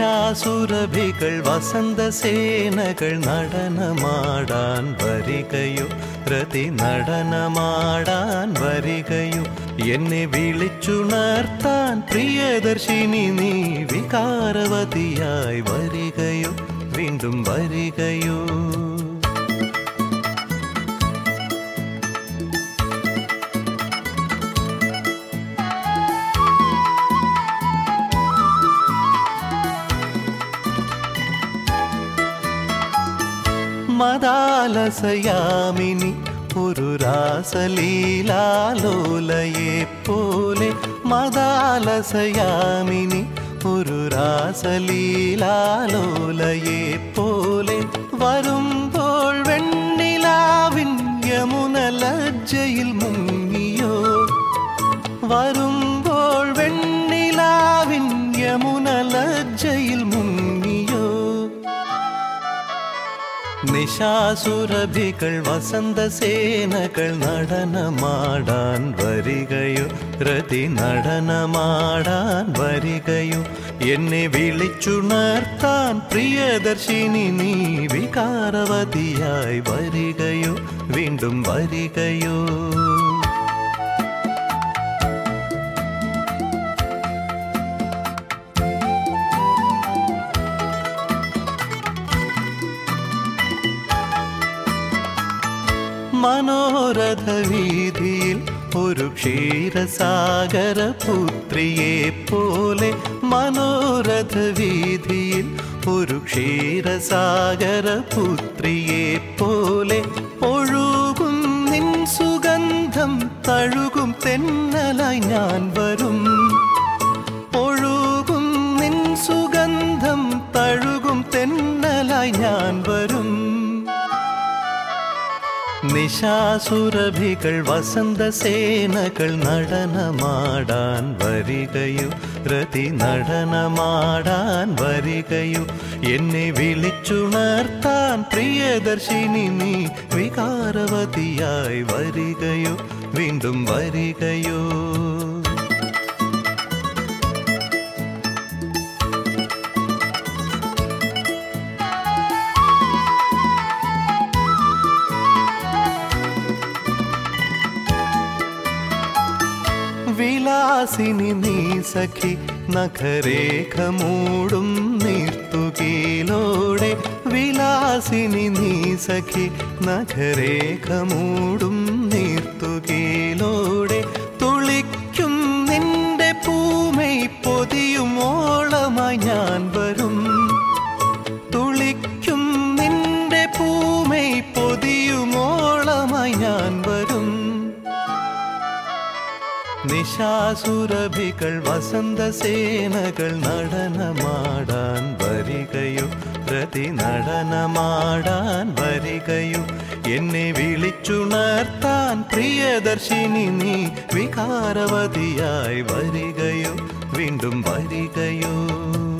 നിശാസുരഭികൾ വസന്തസേനകൾ നടനമാടാൻ വരികയോ രതി നടനമാടാൻ വരികയോ എന്നെ വിളിച്ചുണർത്താൻ പ്രിയദർശിനി നീ വികാരവതിയായി വരികയോ വീണ്ടും വരികയോ മദാലസയാമിനി ഒരു രാസലീലാലോലയെ പോലെ മദാലസയാമിനി ഒരു രാസലീലാലോലയെ പോലെ വരുമ്പോൾ വെണ്ണിലാവിൻ യമുന ലജ്ജയിൽ മുങ്ങിയോ വരുമ്പോൾ വെണ്ണിലാവിൻ യമുന ലജ്ജയിൽ മുങ്ങിയോ നിശാസുരഭികൾ വസന്തസേനകൾ നടനമാടാൻ വരികയോ രതി നടനമാടാൻ വരികയോ എന്നെ വിളിച്ചുണർത്താൻ പ്രിയദർശിനി നീ വികാരവതിയായി വരികയോ വീണ്ടും വരികയോ മനോരഥ വീതിയിൽ ഒരു ക്ഷീരസാഗര പുത്രിയെ പോലെ മനോരഥ വീതിയിൽ ഒരു ക്ഷീരസാഗര പുത്രിയെ പോലെ ഒഴുകും നിൻ സുഗന്ധം തഴുകും തെന്നലായി ഞാൻ വരും ഒഴുകും നിൻ സുഗന്ധം തഴുകും തെന്നലായി ഞാൻ വരും നിശാസുരഭികൾ വസന്തസേനകൾ നടനമാടാൻ വരികയോ രതി നടനമാടാൻ വരികയോ എന്നെ വിളിച്ചുണർത്താൻ പ്രിയദർശിനി നീ വികാരവതിയായി വരികയോ വീണ്ടും വരികയോ വിലാസിനി നീ സഖി നഖരേഖ മൂടും നീർത്തുകീലോടെ വിലാസിനി നീ സഖി നഖരേഖ മൂടും നീർത്തുകീലോടെ തുളിക്കും നിന്റെ പൂമൈ പൊതിയും ഓളമായി ഞാൻ വരും തുളിക്കും നിന്റെ പൂമൈ പൊതിയും ഓളമായി ഞാൻ വരും നിശാസുരഭികൾ വസന്തസേനകൾ നടനമാടാൻ വരികയോ പ്രതി നടനമാടാൻ വരികയോ എന്നെ വിളിച്ചുണർത്താൻ പ്രിയദർശിനി നീ വികാരവതിയായി വരികയോ വീണ്ടും വരികയോ